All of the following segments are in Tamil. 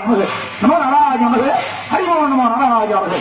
நமது நமோ நாராஜ நமது ஹரிமோ நமோ நாராஜ நமது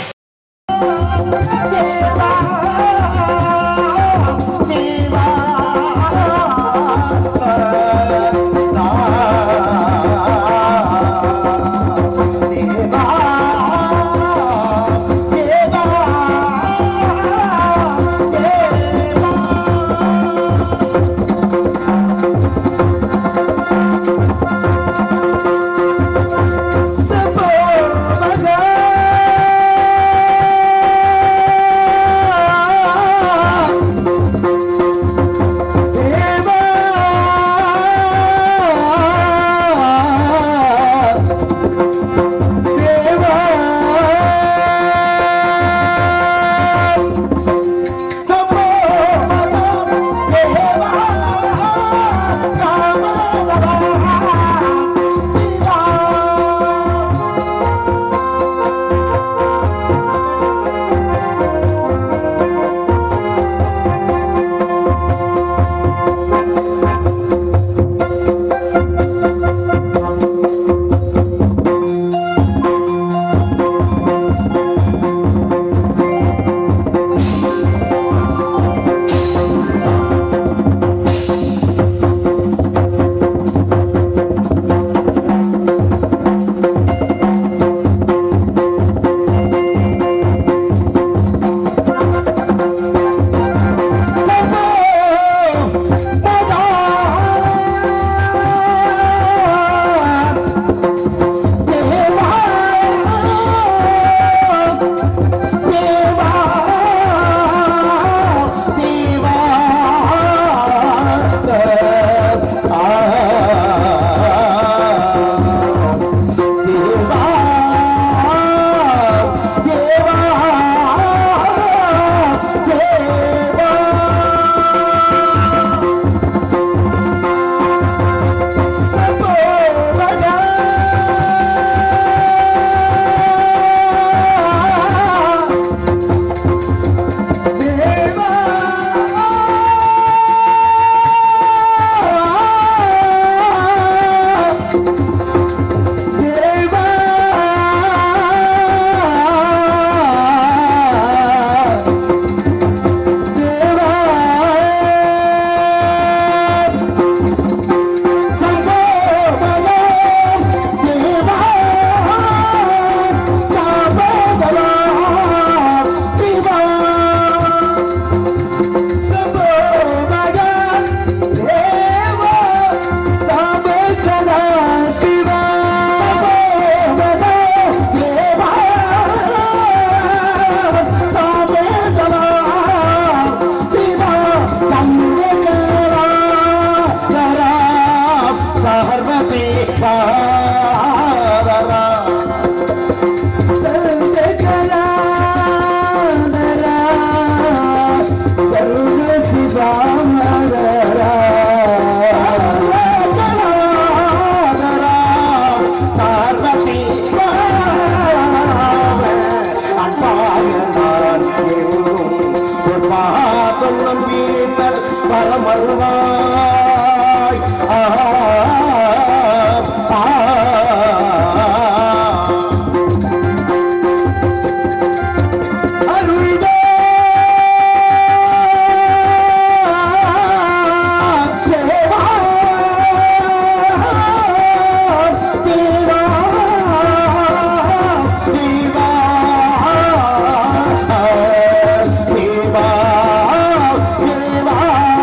வருவாய் ஆ, ஆ, ஆ. அருள்வே தேவா தேவா தேவா தேவா தேவா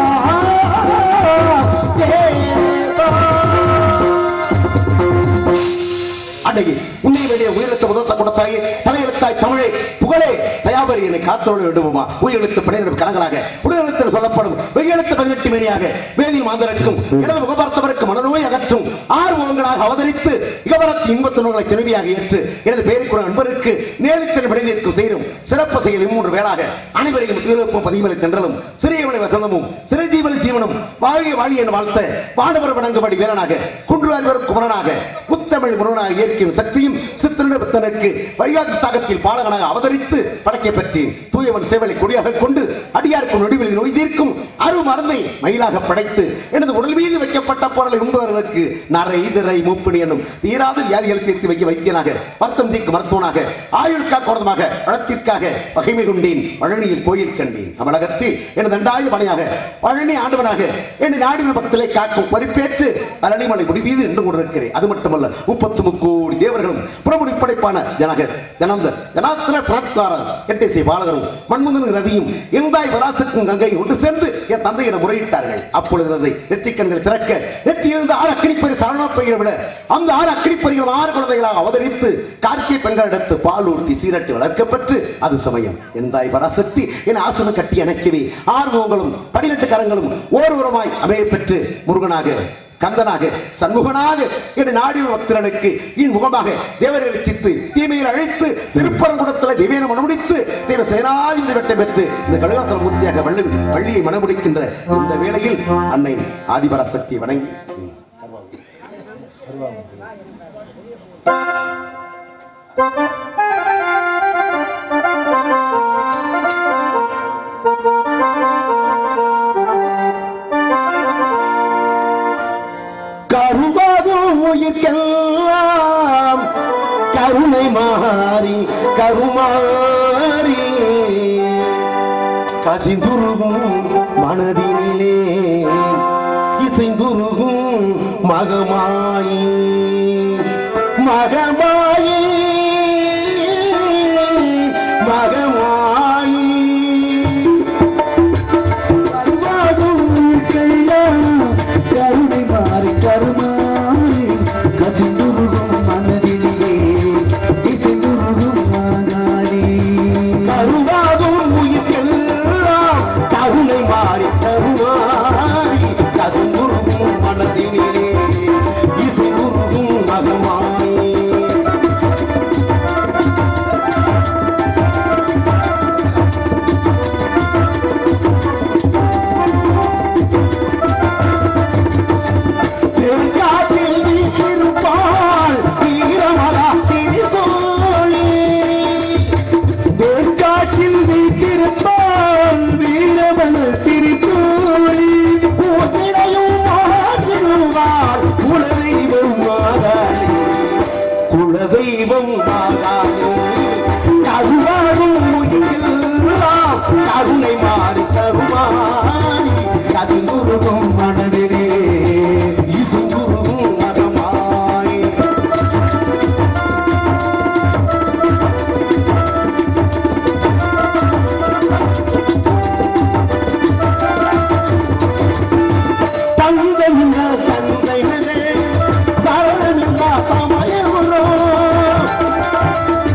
அன்னைக்கு உன்னை வேண்டிய உயிரெழுத்த முதத்த குணத்தாய் தலையெழுத்தாய் தமிழே புகழே தயாபரி என்னை காத்தோடு வேண்டுமா உயிரெழுத்து படையினர் கரங்களாக உடலெழுத்தில் சொல்லப்படும் வெய்யெழுத்து பதினெட்டு மேனியாக வேதியில் மாந்தருக்கும் இடது முகபார்த்தவருக்கு மனநோய் அகற்றும் ஆறு முகங்களாக அவதரித்து இகவரத்து இன்பத்து நூல்களை திறமையாக ஏற்று எனது பேருக்குற நண்பருக்கு நேரிச்சல் விடைந்திருக்கும் செய்யும் சிறப்பு செயல் இம்மூன்று வேளாக அனைவரையும் தீர்ப்பும் பதிமலை தென்றலும் சிறியவனை வசந்தமும் சிறஜீவன ஜீவனும் வாழிய வாழி என வாழ்த்த வானவர் வணங்கும்படி வீரனாக குன்று அறிவர் குமரனாக புத்த செந்தமிழ் முருகனாக இயற்கையின் சக்தியும் சித்திரனுக்கு வழியாசி சாகத்தில் பாலகனாக அவதரித்து படைக்க பெற்றேன் தூயவன் சேவலை கொடியாக கொண்டு அடியாருக்கும் நொடிவில் நோய் தீர்க்கும் அரு மருந்தை மயிலாக படைத்து எனது உடல் மீது வைக்கப்பட்ட பொருளை உண்பவர்களுக்கு நரை திரை மூப்பிணி என்னும் தீராத வியாதிகளை தீர்த்து வைக்க வைத்தியனாக வருத்தம் தீர்க்கும் மருத்துவனாக ஆயுள் காக்கோடமாக வளத்திற்காக பகைமை கொண்டேன் பழனியில் கோயில் கண்டேன் தமிழகத்தில் எனது தண்டாயுத பணியாக பழனி ஆண்டவனாக எனது நாடின பக்தலை காக்கும் பொறுப்பேற்று பழனிமலை முடிவீது என்று கொண்டிருக்கிறேன் அது மட்டுமல்ல முப்பத்து முக்கோடி தேவர்களும் புறமுடி படைப்பான ஜனகர் ஜனந்த ஜனாத்தன சரத்காரர் எட்டேசி பாலகரும் மண்முதன் ரதியும் இந்தாய் வராசக்கும் கங்கையும் ஒன்று சேர்ந்து என் தந்தையிடம் முறையிட்டார்கள் அப்பொழுது அதை நெற்றிக் கண்கள் திறக்க நெற்றியிலிருந்து ஆறு அக்கினிப்பறி சரணப்பைகளை விட அந்த ஆறு அக்கினிப்பறிகள் ஆறு குழந்தைகளாக அவதரித்து கார்த்திகை பெண்களிடத்து பால் ஊட்டி சீரட்டி வளர்க்கப்பட்டு அது சமயம் எந்தாய் பராசக்தி என் ஆசனம் கட்டி அணைக்கவே ஆறு முகங்களும் பதினெட்டு கரங்களும் ஓருவரமாய் அமைய பெற்று முருகனாக கந்தனாக சண்முகனாக என் நாடி பக்தர்களுக்கு இன் முகமாக தேவரை ரசித்து தீமையில் அழைத்து திருப்பரங்குடத்தில் தேவேன மனமுடித்து தேவ சேனாதிபதி வட்டம் பெற்று இந்த கழுகாசன மூர்த்தியாக வள்ளி வள்ளியை மனமுடிக்கின்ற இந்த வேளையில் அன்னை ஆதிபராசக்தி வணங்கி கருவாதும் உயிர்க்கெல்லாம் கருணை மாறி கருமாறி கசிந்துருகும் மனதினிலே இசைந்துருகும் மகமாயி மகமாயி மகமாயி கருவாகும் கையாம் கருணை மாறி கருமாறி கசிந்துருகும் மனதிலே இசைந்துருகும் மாகாரி கருவாகும் உயிர்க்கெல்லாம் கருணை மாறி கருமாறி கசுங்குருகும் மனதினிலே இசையுருகும் மகமாய் காட்டில் வீற்றிருப்பாள் வீரமலா திரிசூலி வேர்காட்டில் வீற்றிருப்பாள் வீரமல திரிசூலி பூத்திரையும் மாற்றிடுவாள் குலதெய்வம் மாதாளி குலதெய்வம் ஆகாயம் கருவாடும் உயிரெல்லாம் கருணை மாறி கருமாறி கசிந்துருகும் மனதிலே இசுங்குருகும் மகமாய் தந்தமில்ல தந்தைகளே சரணமில்ல சமயகுரோ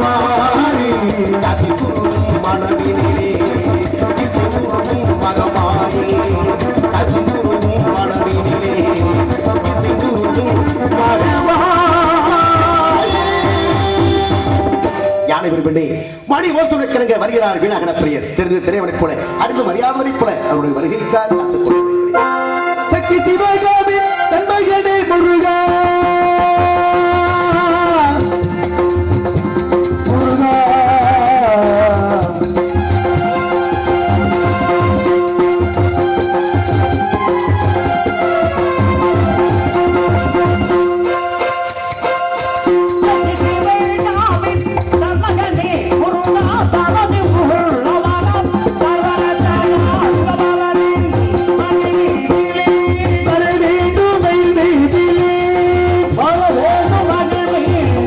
கசிந்துருகும் மனதினிலே இசைந்துருகும் மகமாயே கசிந்துருகும் மனதினிலே இசைந்துருகும் மகமாயே யானை விரும்பினே மணி ஓசுடக்கிழங்க வருகிறார் வீணாகன பிரியர் தெரிந்து திரைவனைப் போல அறிந்து மரியாதைப் போல அவருடைய வருகைக்காக காத்துக் கொண்டிருக்கிறேன். சக்தி சிவகாமி தன்மையனே முருகா முருகா வர வேண்டும் வைவேதிலே வர வேண்டும்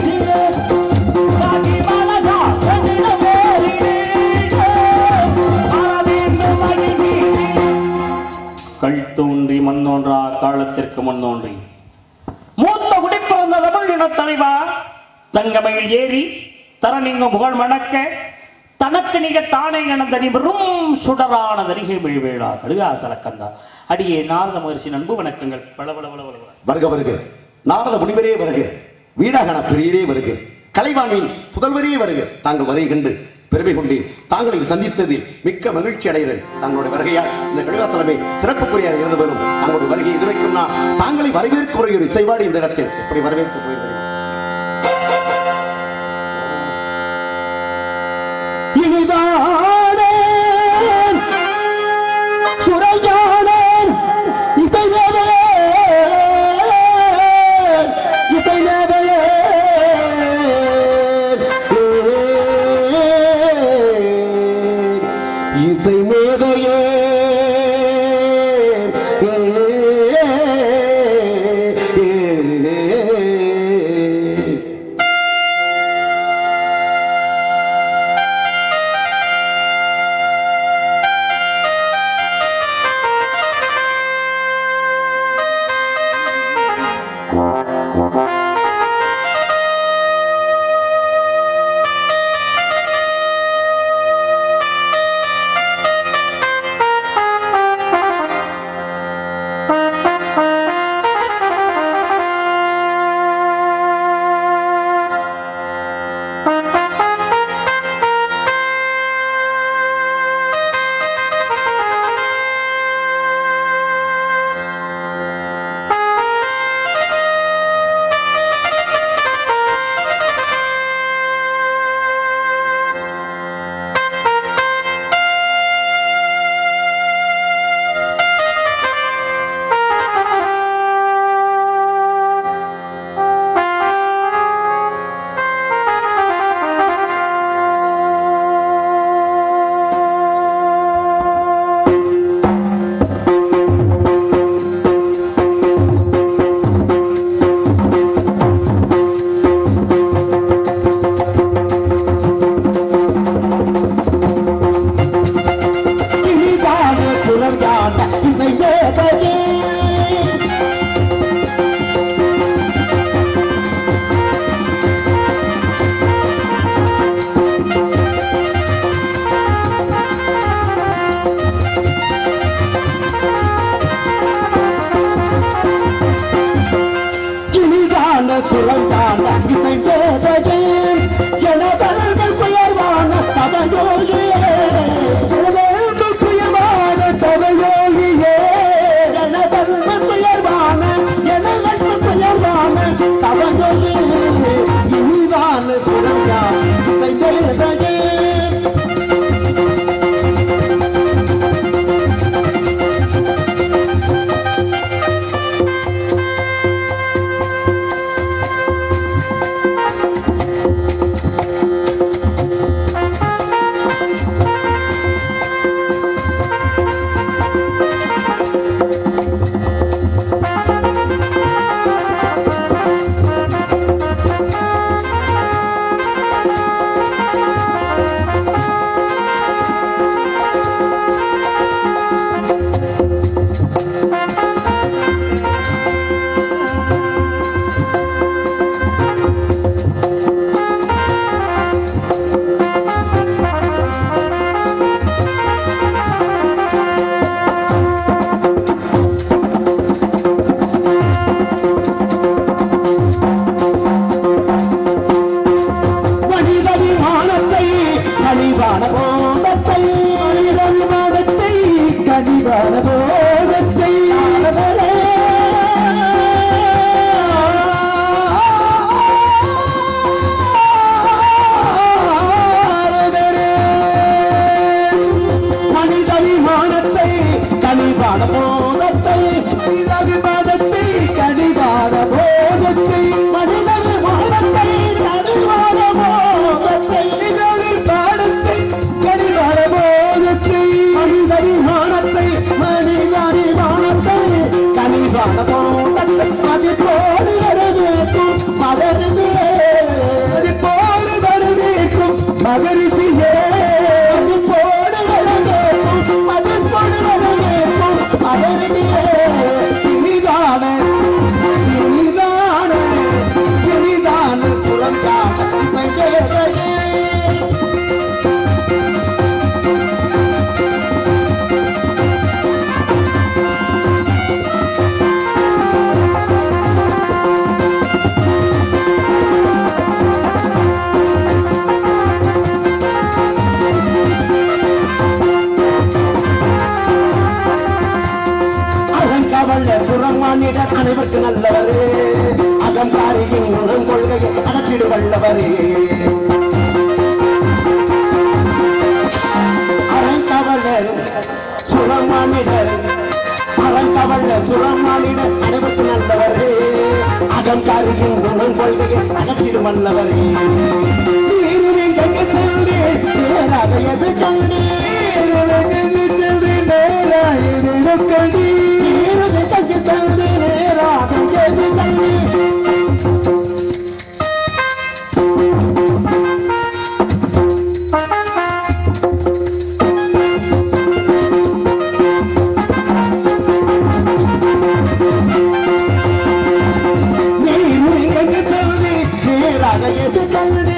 கல் தோன்றி மண்ணோன்றா காலத்திற்கு முன்னோன்றி மூத்த குடிப்பிறந்த தமிழ் இனத் தலைவா தங்கமயில் ஏறி தரணிங்கும் புகழ் மணக்க தனக்கு நிக தானே எனதனி வெறும் சுடரான தரிகை விழ்வேளா கடுகாசல கந்தா அடியே நாரத மகர்ஷி நண்பு வணக்கங்கள் பல பல பல பல பல. வருக வருக நாரத முனிவரே வருக வீடாகன பிரியரே வருக கலைவாணியின் புதல்வரே வருக தாங்கள் வருகை கண்டு பெருமை கொண்டேன் தாங்களை சந்தித்ததில் மிக்க மகிழ்ச்சி அடைகிறேன் தங்களுடைய வருகையால் இந்த கடுகாசலமே சிறப்புக்குரியாக இருந்து வரும் தங்களுடைய வருகை இதுவரைக்கும் நான் தாங்களை வரவேற்க ஒரு இசைவாடி இந்த இடத்தில் எப்படி வரவேற்று போயிருக்கிறேன் இனிதானேன் சுரையானேன் இசைவேதையே இசைவேதையே இசை மேதையே மகரிஷியே அது போடு வளமேக்கும் அது போடு வளமேக்கும் மகரிஷியே இனிதான இனிதான இனிதான சுரஞ்சான இசையேறையே அகங்கவல்ல சுரமானிட அனைவருக்கு நல்லவரே அகங்காரியின் உணம் கொள்கையை அகற்றிடு வல்லவரே அகங்கவல்ல சுரமானிடர் அகங்கவல்ல சுரமானிட அனைவருக்கு நல்லவரே அகங்காரியின் உணம் கொள்கையை அகற்றிடு வல்லவரே தீருவின் கங்க செல்லே நேராக எது கண்டு சென்று நேராக எது கண்டு தீருவின் கங்க செல்லே நேராக எது கண்டு நீங்க சொல்லி நேராக எது கண்டு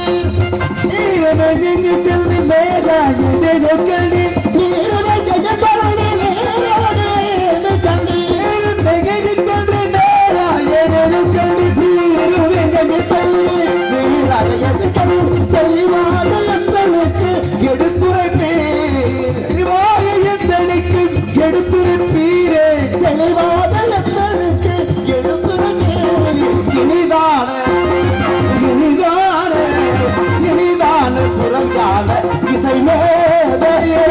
நீங்க சொல்லி நேராக எது கண்டு நீங்க சொல்லி நேராக எது கண்டு கண்டு நேராக எது கண்டு நீங்க சொல்லி நேராக எது கண்டு தெளிவாக எங்களுக்கு எடுத்துரைப்பேன் தெளிவாக எங்களுக்கு எடுத்துரைப்பீரே தெளிவாக எங்களுக்கு எடுத்துரைப்பேன் இனிதான இனிதான இனிதான சுரங்கான இசை மேதையே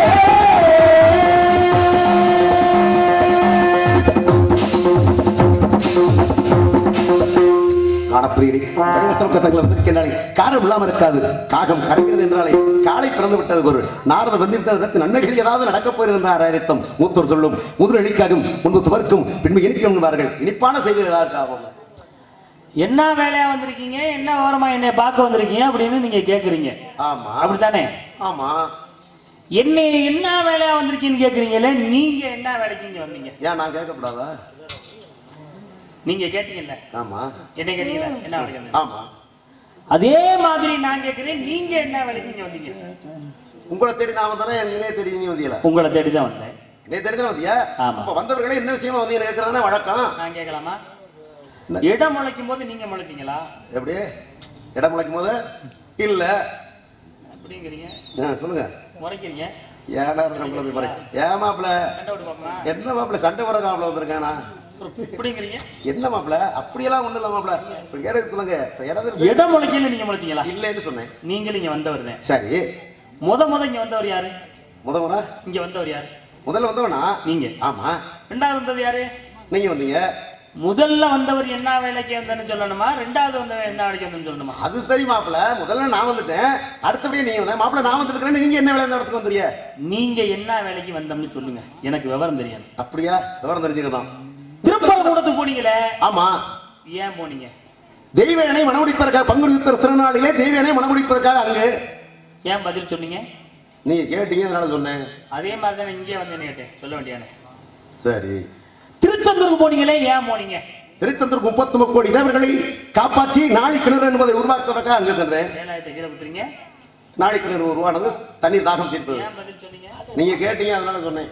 காணப்பிரியரே கைவசம் கத்தங்களை வந்திருக்கிறாளே காரம் இல்லாம இருக்காது காகம் கரைக்கிறது என்றாலே காலை பிறந்து விட்டது பொருள் நாரத வந்து விட்டது நன்மைகள் ஏதாவது நடக்கப் போகிறது என்றார் அர்த்தம் மூத்தோர் சொல்லும் முதல் இனிக்காகும் முன்பு துவர்க்கும் பின்பு இனிக்கும் என்பார்கள் இனிப்பான செய்தி ஏதாவது ஆகும் என்ன வேலையா வந்திருக்கீங்க என்ன ஓரமா என்னை பார்க்க வந்திருக்கீங்க அப்படின்னு நீங்க கேக்குறீங்க ஆமா அப்படித்தானே ஆமா என்னை என்ன வேலையா வந்திருக்கீங்கன்னு கேக்குறீங்களே நீங்க என்ன வேலைக்கு இங்க வந்தீங்க ஏன் நான் கேட்கக்கூடாதா நீங்க கேட்டீங்கல்ல ஆமா என்ன கேட்டீங்கல்ல என்ன வேலைக்கு வந்தீங்க ஆமா அதே மாதிரி நான் கேக்குறேன் நீங்க என்ன வேலைக்கு இங்க வந்தீங்க உங்களை தேடி நான் வந்தானே என்னையே தேடி நீ வந்தீங்களா உங்களை தேடி தான் வந்தேன் என்னைய தேடி தான் வந்தியா ஆமா. அப்ப வந்தவர்களே என்ன விஷயமா வந்தீங்க கேட்கறானே வழக்கம் நான் கேட்கலாமா இல்ல. இடம் முளைக்கும் போது நீங்க முளைச்சீங்களா எப்படி இடம் முளைக்கும் போது இல்ல அப்படிங்கிறீங்க ஆ, சொல்லுங்க முறைக்கிறீங்க ஏடா நம்மள போய் பாரு ஏன் மாப்பிள சண்டை விட்டு பார்ப்போமா என்ன மாப்பிள சண்டை வர மாப்பிள வந்திருக்கானா இப்படிங்கிறீங்க என்ன மாப்பிள அப்படியெல்லாம் ஒண்ணு இல்ல மாப்பிள இப்ப இடத்துக்கு சொல்லுங்க இப்ப இடத்துக்கு இடம் முளைக்கல நீங்க முளைச்சீங்களா இல்லைன்னு சொன்னேன் நீங்களும் இங்க வந்தவர் தான் சரி முத முத இங்க வந்தவர் யாரு முத முறை இங்க வந்தவர் யாரு முதல்ல வந்தவனா நீங்க ஆமா ரெண்டாவது வந்தது யாரு நீங்க வந்தீங்க முதல்ல வந்தவர் என்ன வேலைக்கு வந்தேன்னு சொல்லணுமா ரெண்டாவது வந்தவர் என்ன வேலைக்கு வந்தேன்னு சொல்லணுமா அது சரி மாப்பிள முதல்ல நான் வந்துட்டேன் அடுத்தபடியே நீங்க வந்த மாப்பிள நான் வந்துருக்கேன் நீங்க என்ன வேலை இந்த இடத்துக்கு வந்துறீங்க நீங்க என்ன வேலைக்கு வந்தோம்னு சொல்லுங்க எனக்கு விவரம் தெரியாது அப்படியா விவரம் தெரிஞ்சுக்கணும் திருப்பரங்குடத்துக்கு போனீங்களே ஆமா ஏன் போனீங்க தெய்வனை மனமுடிப்பதற்காக பங்குனி உத்திர திருநாளிலே தெய்வனை மனமுடிப்பதற்காக அங்கு ஏன் பதில் சொன்னீங்க நீங்க கேட்டீங்க அதனால சொன்னேன் அதே மாதிரி தான் இங்கே வந்தேன்னு கேட்டேன் சொல்ல வேண்டியானே சரி திருச்செந்தூருக்கு போனீங்களே ஏன் போனீங்க திருச்செந்தூர் முப்பத்தி கோடி தேவர்களை காப்பாற்றி நாளை கிணறு என்பதை உருவாக்குவதற்காக அங்கு சென்றேன் வேலாயத்தை கீழே கொடுத்துறீங்க நாளை கிணறு உருவானது தண்ணீர் தாகம் தீர்ப்பது ஏன் பதில் சொன்னீங்க நீங்க கேட்டீங்க அதனால சொன்னேன்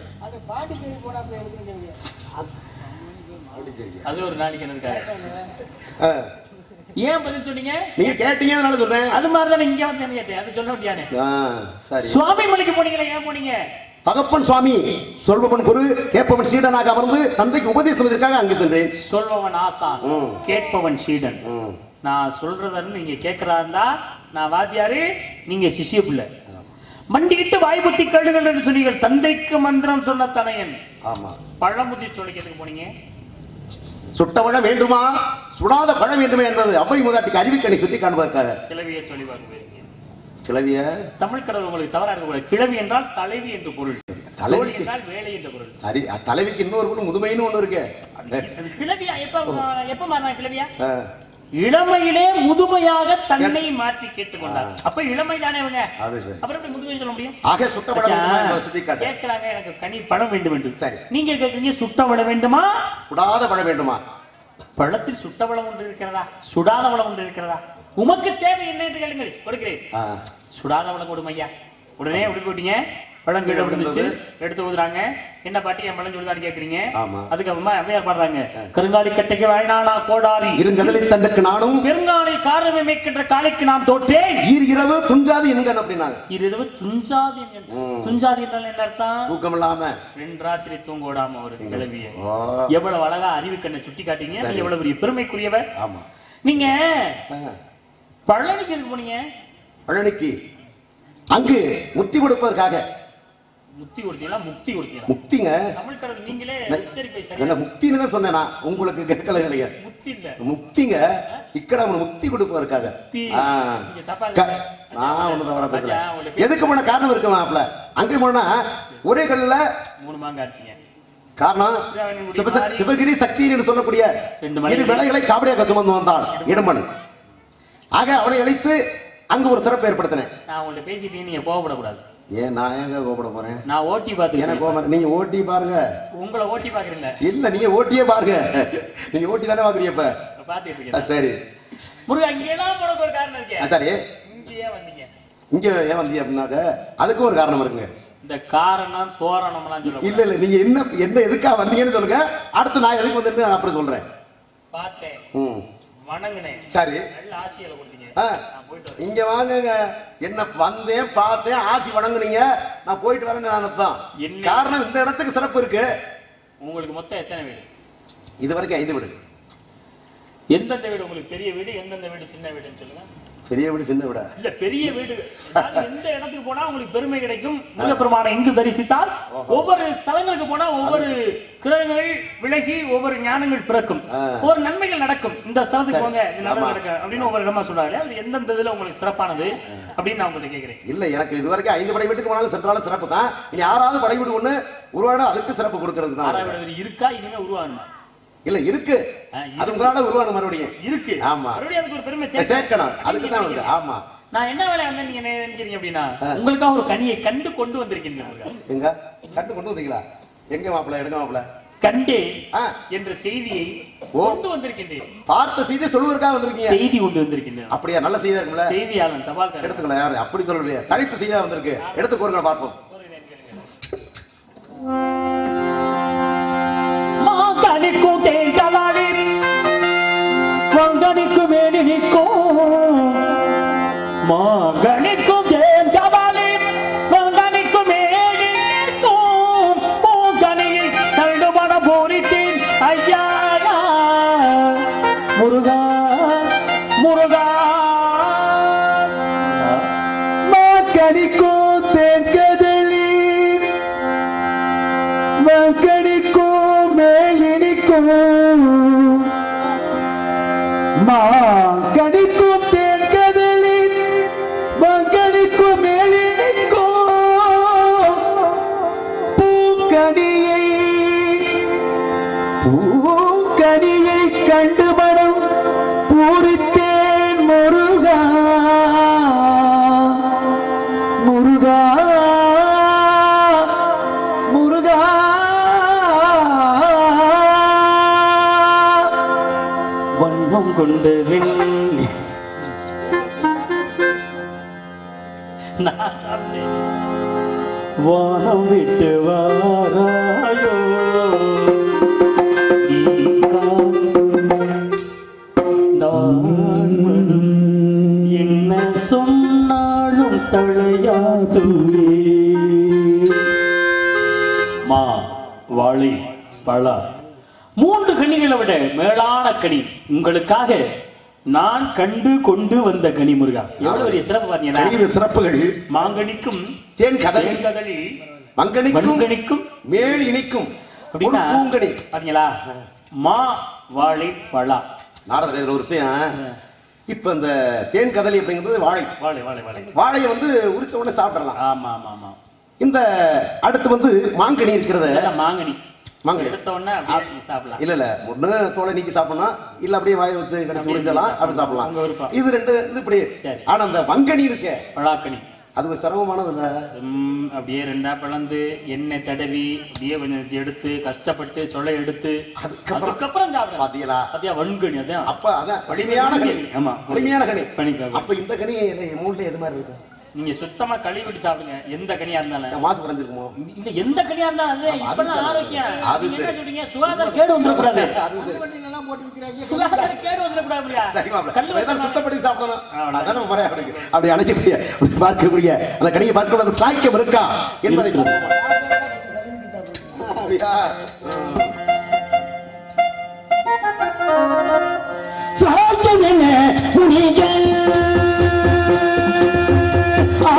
அது ஒரு நாளைக்கு எனக்கு ஆ. ஏன் பதில் சொன்னீங்க நீங்க கேட்டீங்க அதனால சொன்னேன் அது மாதிரி தான் இங்கே வந்தேன்னு கேட்டேன் அது சொல்ல வேண்டியானே ஆ, சரி சுவாமி மலைக்கு போனீங்களே ஏன் போனீங்க தகப்பன் சுவாமி சொல்பவன் குரு கேட்பவன் சீடனாக அமர்ந்து தந்தைக்கு உபதேசத்திற்காக அங்கு சென்றேன் சொல்பவன் ஆசான் ம். கேட்பவன் சீடன் ம். நான் சொல்றதுன்னு நீங்க கேட்கறா இருந்தா நான் வாத்தியாரு நீங்க சிஷ்ய பிள்ளை மண்டிக்கிட்டு வாய் புத்தி கேளுங்கள் என்று சொன்னீர்கள் தந்தைக்கு மந்திரம் சொன்ன தனையன் ஆமா பழமுதி சொல்லிக்கிறதுக்கு போனீங்க சுட்டவழ வேண்டுமா சுடாத பழம் வேண்டுமே என்பது அவை முதலாட்டிக்கு அறிவிக்கணி சுட்டி காண்பதற்காக கிளவியை தெளிவாக போயிருக்கீங்க கிளவிய தமிழ் கடவுள் உங்களுக்கு தவறாக இருக்கக்கூடாது கிழவி என்றால் தலைவி என்று பொருள் தலைவி. தோழி என்றால் வேலை என்று பொருள் சரி அ- தலைவிக்கு இன்னொரு பொண்ணு முதுமைன்னு ஒண்ணு இருக்கு அது கிழவியா எப்ப எப்ப மாறினா கிழவியா ஆ. இளமையிலே முதுமையாக தன்னை மாற்றி கேட்டுக்கொண்டார் அப்ப இளமை தானே அவங்க அது சரி அப்புறம் எப்படி முதுமை சொல்ல முடியும் ஆக சுட்டப்பட வேண்டுமா என்பதை சுட்டிக்காட்டு கேட்கிறாங்க எனக்கு கனி பழம் வேண்டும் என்று சரி. நீங்க கேட்குறீங்க சுட்ட பழம் வேண்டுமா சுடாத பட வேண்டுமா பழத்தில் சுட்ட பழம் ஒன்று இருக்கிறதா சுடாத பழம் ஒன்று இருக்கிறதா உமக்கு தேவை என்ன என்று கேளுங்கள் கொடுக்கிறேன் ஆ, சுடாத பழம் கொடுங்க ஐயா உடனே எப்படி போட்டீங்க பழம் கீழே விழுந்துச்சு எடுத்து ஊதுறாங்க என்ன பாட்டி என் பழம் சொல்லுதான்னு கேக்குறீங்க ஆமா அதுக்கப்புறமா அவ்வையார் பாடுறாங்க கருங்காலி கட்டைக்கு வாழ்நாளா கோடாரி இருங்கதலை தண்டுக்கு நானும் பெருங்காலை காரணமே மேய்க்கின்ற காலைக்கு நான் தோற்றேன் ஈர் இரவு துஞ்சாது என்கண் அப்படின்னாங்க இரவு துஞ்சாதி என்கின்ற- ம். துஞ்சாதி என்றால் என்ன அர்த்தம் தூக்கம் இல்லாம ரெண்டு ராத்திரி தூங்க விடாம ஒரு கிளவிய ஓ, எவ்வளவு அழகா அறிவு கண்ணை சுட்டி காட்டீங்க நீங்க எவ்வளவு பெரிய பெருமைக்குரியவர் ஆமா நீங்க ஆ, பழனிக்கு எதுக்கு போனீங்க பழனிக்கு அங்கு முத்தி கொடுப்பதற்காக முக்தி கொடுத்தீங்களா முக்தி கொடுத்தீங்களா முக்திங்க தமிழ் கடவுள் நீங்களே உச்சரிப்பை என்ன சரியா முக்தின்னு தான் சொன்னேன் நான் உங்களுக்கு கேட்கல இல்லையா முக்தி இல்ல முக்திங்க இக்கட அவன் முக்தி கொடுப்பதற்காக முக்தி. ஆ. நீங்க தப்பா க- இல்ல. நான் ஒண்ணு தவறா பேசல ராஜா, உங்களுக்கு எதுக்கு போன காரணம் இருக்கு மாப்ள அங்கே போனா ஒரே கல்ல மூணு மாங்க ஆச்சுங்க காரணம் சிவச- சிவகிரி சக்தி என்று சொல்லக்கூடிய ரெண்டு மலை. இரு மலைகளை காவடியாக சுமந்து வந்தான் இடமன் ஆக அவனை அழைத்து அங்கு ஒரு சிறப்பு ஏற்படுத்தினேன் நான் உங்கள்ட்ட பேசிட்டீங்க நீங்க கோவப்படக்கூடாது ஏன் நான் எங்க கோபப்பட போறேன் நான் ஓட்டி எனக்கு பார்த்துருக்கேன் கோபம் நீங்க ஓட்டி பாருங்க உங்களை ஓட்டி பாக்குறீங்களா இல்ல நீங்க ஓட்டியே பாருங்க நீங்க ஓட்டி தானே பாக்குறீங்க இப்ப பாத்துட்டு ஆ, இருக்கேன் சரி முருகா இங்கெல்லாம் போனதுக்கு ஒரு காரணம் ஆ, இருக்கே சரி இங்கேயே வந்தீங்க இங்க ஏன் வந்தீங்க அப்படின்னாக்க அதுக்கும் ஒரு காரணம் இருக்குங்க இந்த காரணம் தோரணம்லாம் சொல்ல இல்ல இல்ல நீங்க என்ன என்ன எதுக்காக வந்தீங்கன்னு சொல்லுங்க அடுத்து நான் எதுக்கு வந்தேன்னு நான் அப்புறம் சொல்றேன் பார்த்தேன் ம் வணங்கினேன் சரி நல்ல ஆசையில கொடுத்தீங்க ஆ, நான் போயிட்டு வரேன் இங்க வாங்குங்க என்ன வந்தேன் பார்த்தேன் ஆசி வணங்குனீங்க நான் போயிட்டு வரேன்னு நான் அர்த்தம் என்ன? காரணம் இந்த இடத்துக்கு சிறப்பு இருக்கு உங்களுக்கு மொத்தம் எத்தனை வீடு இது வரைக்கும் ஐந்து வீடு எந்தெந்த வீடு உங்களுக்கு பெரிய வீடு எந்தெந்த வீடு சின்ன வீடுன்னு சொல்லுங்க பெரிய வீடு சின்ன வீடா இல்ல பெரிய வீடு அதாவது எந்த இடத்துக்கு போனா உங்களுக்கு பெருமை கிடைக்கும் முருகப்பெருமானை எங்கு தரிசித்தால் ஒவ்வொரு ஸ்தலங்களுக்கு போனா ஒவ்வொரு கிரகங்கள் விலகி ஒவ்வொரு ஞானங்கள் பிறக்கும் ஆ. ஒவ்வொரு நன்மைகள் நடக்கும் இந்த ஸ்தலத்துக்கு சரி. போங்க இது நல்லது ஆமா. நடக்கும் அப்படின்னு ஒவ்வொரு இடமா சொல்றாங்க அது எந்தெந்த இதுல உங்களுக்கு சிறப்பானது அப்படின்னு நான் உங்கள்ட்ட கேட்கிறேன் இல்ல எனக்கு இது வரைக்கும் ஐந்து படை வீட்டுக்கு போனாலும் சென்றாலும் சிறப்பு தான் இனி ஆறாவது படை வீடு ஒண்ணு உருவான அதுக்கு சிறப்பு கொடுக்கறது தான் ஆறாவது வீடு இருக்கா இனிமே உருவாகணுமா இல்ல இருக்கு ஆ, அது உங்களால உருவான மறுபடியும் இருக்கு ஆமா. மறுபடியும் அதுக்கு ஒரு பெருமை சேர்க்கணும் சேர்க்கணும். அதுக்கு தான் வந்து அப்படின்னு ஆமா நான் என்ன வேலை வந்தேன் நீங்க என்ன நினைக்கிறீங்க அப்படின்னா ஆ. உங்களுக்காக ஒரு கனியை கண்டு கொண்டு வந்திருக்கீங்க எங்க கட்டு கொண்டு வந்தீங்களா எங்க மாப்பிள்ள எடுங்க மாப்பிள்ள கண்டே ஆ, என்ற செய்தியை ஓ. கொண்டு வந்திருக்கின்றேன் பார்த்த செய்தி சொல்லுவதற்காக வந்திருக்கீங்க செய்தி கொண்டு வந்திருக்கின்றேன் அப்படியா நல்ல செய்தியா இருக்கும்ல செய்தியாளன் தபால் எடுத்துக்கலாம் யாரு அப்படி சொல்றீங்க கழிப்பு செய்தியா வந்திருக்கு எடுத்து கூறுங்க பார்ப்போம் மாங்கனிக்கும் தேங்கலாடி வங்கனிக்கும் மேனி நிற்கும் மாங்கனிக்கும் தேங்கலாடி வங்கனிக்கும் மேனி நிற்கும் பூங்கனியை தள்ளுபட போரிட்டேன் ஐயா முருகா முருகா மாக்கடிக்கோ தேன்கதளி மாக்கடிக்கோ மேலினிக்கோ மாக்கடிக்கோ தேன்கதளி மாக்கடிக்கோ மேலினிக்கோ பூக்கடியை பூக்கடியை கண்டு மனம் பூரித்தேன் முருகா முருகா முருகா வண்ணம் கொண்டு வெள்ளி நான் சாப்பிட்டேன். வானம் விட்டு வாராயோ நீ காணும் நான் வரும் என்ன சொன்னாலும் தழையாதுவே மா வாழை பழா மூன்று கனிகளை விட மேலான கனி உங்களுக்காக நான் கண்டு கொண்டு வந்த கனி முருகா எவ்வளவு பெரிய சிறப்பு பாத்தீங்கன்னா கணித சிறப்புகள் மாங்கனிக்கும் தேன் கதலி தேன்கதலி மங்கனிக்கும் மண்கனிக்கும் மேல் இனிக்கும் ஒரு அப்படின்னா பூங்கனி பாத்தீங்களா மா வாழை பழா நாரதர் இதுல ஒரு விஷயம் இப்ப இந்த தேன் கதலி அப்படிங்கிறது வாழை வாழை வாழை வாழை வாழையை வந்து உரிச்ச உடனே சாப்பிடலாம் ஆமா ஆமா ஆமா இந்த அடுத்து வந்து மாங்கனி இருக்கிறத இதெல்லாம் மாங்கனி மாங்கனி. எடுத்த உடனே அப்படியே நீ சாப்பிடலாம் இல்ல இல்ல ஒண்ணு தோலை நீக்கி சாப்பிடணும் இல்ல அப்படியே வாயை வச்சு கடிச்சு அப்படியே உறிஞ்சலாம் அப்படி உங்க சாப்பிடலாம் விருப்பம். இது ரெண்டு இது இப்படி சரி. ஆனா அந்த வங்கனி இருக்கே பழாக்கனி அது ஒரு சிரமமானது இல்ல ம், அப்படியே ரெண்டா பிளந்து எண்ணெய் தடவி அப்படியே கொஞ்சம் எடுத்து கஷ்டப்பட்டு சொல்ல எடுத்து அதுக்கப்புறம் அதுக்கப்புறம் சாப்பிடலாம் பாத்தீங்களா பாத்தியா வன்கணி அதான் அப்ப அதான் வலிமையான கனி ஆமா வலிமையான கனி பண்ணிக்கோ அப்ப இந்த கனி மூணுல எது மாதிரி இருக்கு நீங்க சுத்தமா கழுவிட்டு சாப்பிடுங்க எந்த கனியா இருந்தாலும் மாசு குறைஞ்சிருக்குமோ இந்த எந்த கனியா இருந்தாலும் அது அது இப்பெல்லாம் சரி. ஆரோக்கியம் அது நீங்க என்ன சரி. சொல்றீங்க சுகாதார கேடு வந்துடக்கூடாது அது இது. சுகாதார கேடு வந்துடக்கூடாது சரி மாப்பிள. கல்லு ஏதாவது சுத்தப்படி சாப்பிடணும் அவ்வளவுதான். அதான முறையா கிடைக்கும் அப்படி அணைக்கக்கூடிய பார்க்கக்கூடிய அந்த கனியை பார்க்கக்கூடிய ஸ்லாய்க்கம் இருக்கா என்பதை இருக்கு. அப்படியா? சாய்க்கம் என்ன நீங்க ஆ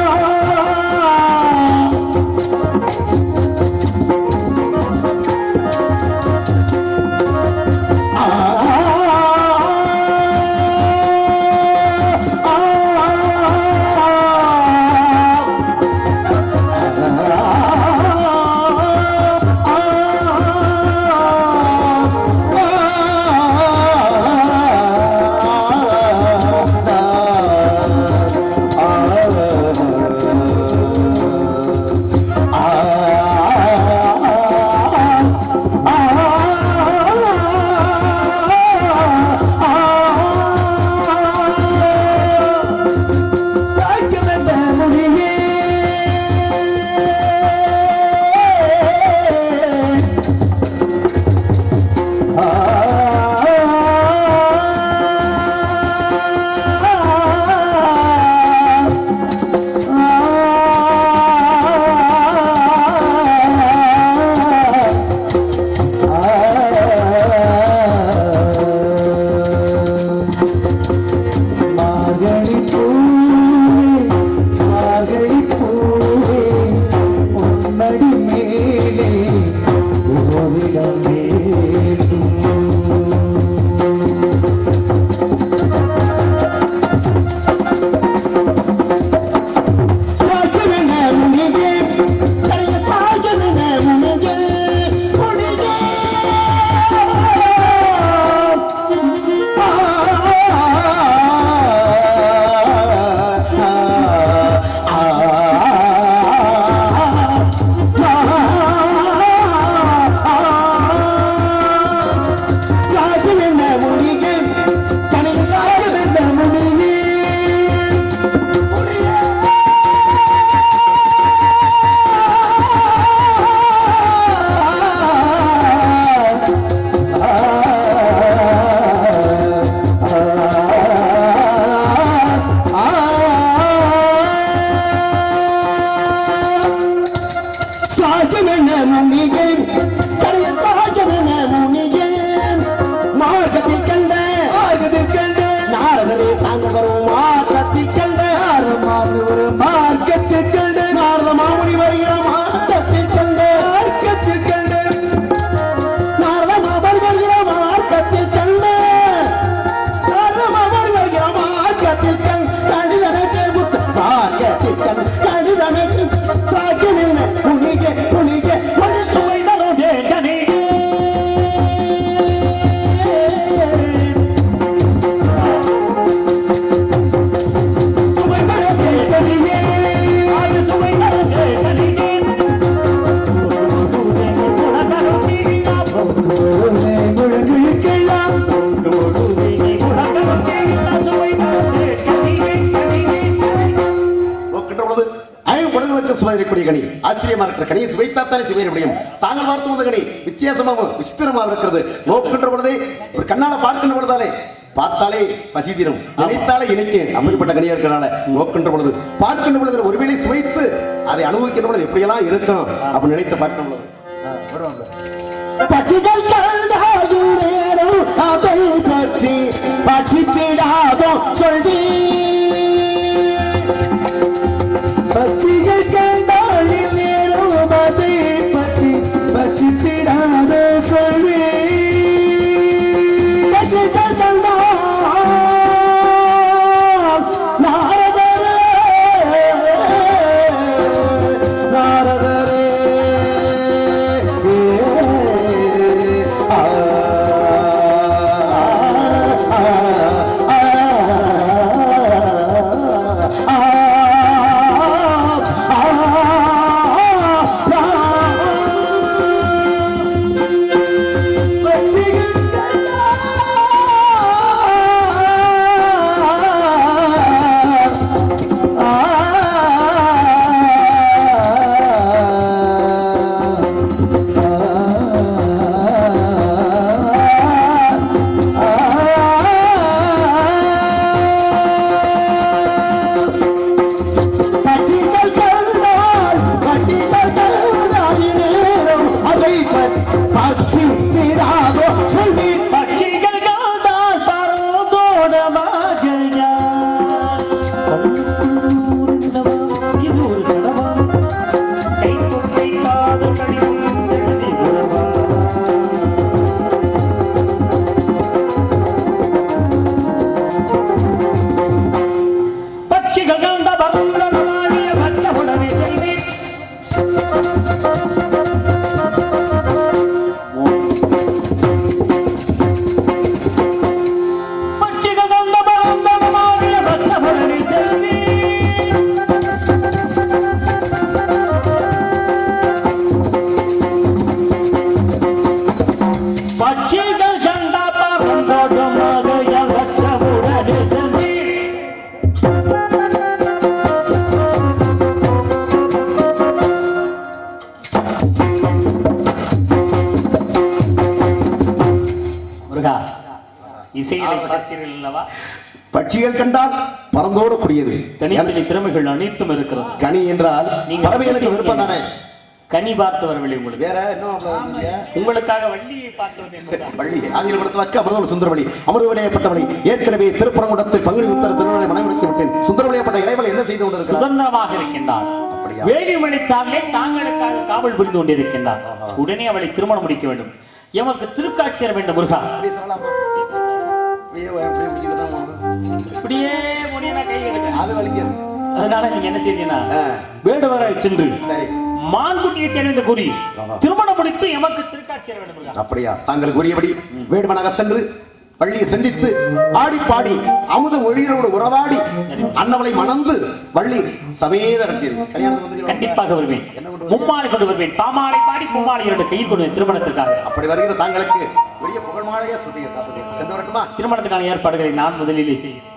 மார்கழி பூவே மார்கழி பூவே உன்மடி மேலே ஓவிடம் வேண்டும் பாஜன முனிகே கரிய பாஜன முனிகே முனிகே ராஜன முனிகே கரிய பாஜன முனிகே மார்க்கத்தில் கண்ட மார்க்கத்தில் கண்ட நாரதரே தாங்கள் வரும் மார்க்கத்தில் கண்ட நாரதமாமி ஒரு மார்க்கத்தில் கண்ட நாரத மாமுனி வருகிற மார்க்கத்தில் கண்ட மார்க்கத்தில் கண்ட நாரத மாமன் வருகிற மார்க்கத்தில் கண்ட நாரத மாமன் வருகிற மார்க்கத்தில் கண் கண்டிதனத்தை முத்த மார்க்கத்தில் கண் கண்டிதனத்தை சாக்கினின புனிக புனிக மனிதவை நரோஜே கனி சுவை நரோஜே கனியே அது சுவை நரோஜே கனியே முழங்குழுக்கெல்லாம் நோக்கின்ற பொழுது ஐம்புலங்களுக்கு சுவைக்கக்கூடிய கனி ஆச்சரியமா இருக்கிற கனியை சுவைத்தாத்தானே சுவைய முடியும் தாங்கள் பார்த்து வந்த கனி வித்தியாசமாகவும் விசித்திரமாக இருக்கிறது நோக்கின்ற பொழுதே ஒரு கண்ணால பார்க்கின்ற பொழுதாலே பார்த்தாலே பசி தீரும் நினைத்தாலே இணைக்க அப்படிப்பட்ட கனியா இருக்கிறனால நோக்கின்ற பொழுது பார்க்கின்ற பொழுது ஒருவேளை சுவைத்து அதை அனுபவிக்கின்ற பொழுது எப்படியெல்லாம் இருக்கும் அப்படின்னு நினைத்து பார்க்கின்ற பொழுது ஆ, வருவாங்க பட்டிகள் கண்டாயும் நேரம் அதை பற்றி பற்றித்திடாதோ சொல்லி பட்டிகள் கண்டாயும் நேரம் அதை பற்றி பற்றித்திடாதோ சொல்லி பட்டிகள் கண்டால் நாரதரே நாரதரே பாரத பார்த்தீர்கள் அல்லவா பட்சிகள் கண்டால் பறந்தோடக்கூடியது தனித்தனி திறமைகள் அனைத்தும் இருக்கிறது கனி என்றால் நீங்க பறவைகளுக்கு விருப்பம் தானே கனி பார்த்து வரவில்லை உங்களுக்கு வேற என்ன வந்தீங்க? உங்களுக்காக வள்ளியை பார்த்து வந்தேன் என்பதுதான். வள்ளி ஆதியில் கொடுத்து வைக்க அமிர்தவள் சுந்தரவழி அமிர்தவழியப்பட்டவளி ஏற்கனவே திருப்பரங்குடத்தில் பங்குனி உத்தர திருநாளை மனைவிடுத்து விட்டேன் சுந்தரவழியப்பட்ட இளைவல் என்ன செய்து கொண்டிருக்கிறார் சுதந்திரமாக இருக்கின்றார் அப்படியா? வேலிமலை சார்ந்தே தாங்களுக்காக காவல் புரிந்து கொண்டிருக்கின்றார் ஆஹா. உடனே அவளை திருமணம் முடிக்க வேண்டும் எமக்கு திருக்காட்சியர வேண்டும் முருகா அப்படி சொல்லலாமா? அப்படியே அப்படியே முடிக்கிறதா உனக்கு? இப்படியே முடியல கை எடுக்க அது வலிக்கிறது. அதனால நீங்க என்ன செய்தீங்கன்னா ஆ, வேடுவரை சென்று சரி மான்குட்டியை தெரிந்து கூறி ஆஹா. திருமணம் முடித்து எமக்கு திருக்காட்சியர வேண்டும் முருகா அப்படியா தாங்களுக்கு உரியபடி வேடுமனாக சென்று வள்ளியை சந்தித்து ஆடி பாடி அமுத மொழிகளோடு உறவாடி சரி. அன்னவளை மணந்து வள்ளி சமேத அடைச்சீர்கள் கல்யாணத்துக்கு வந்துருவீங்களா? கண்டிப்பாக வருவேன் என்ன கொண்டு வருவீங்க? மும்மாலை கொண்டு வருவேன் பாமாலை பாடி பூமாலை இரண்டு கையில் கொண்டு வருவேன் திருமணத்திற்காக அப்படி வருகிற தாங்களுக்கு பெரிய புகழ் மாலையா சொல்றீங்க தாத்தா. சென்று வரட்டுமா திருமணத்துக்கான ஏற்பாடுகளை நான் முதலிலே செய்யும்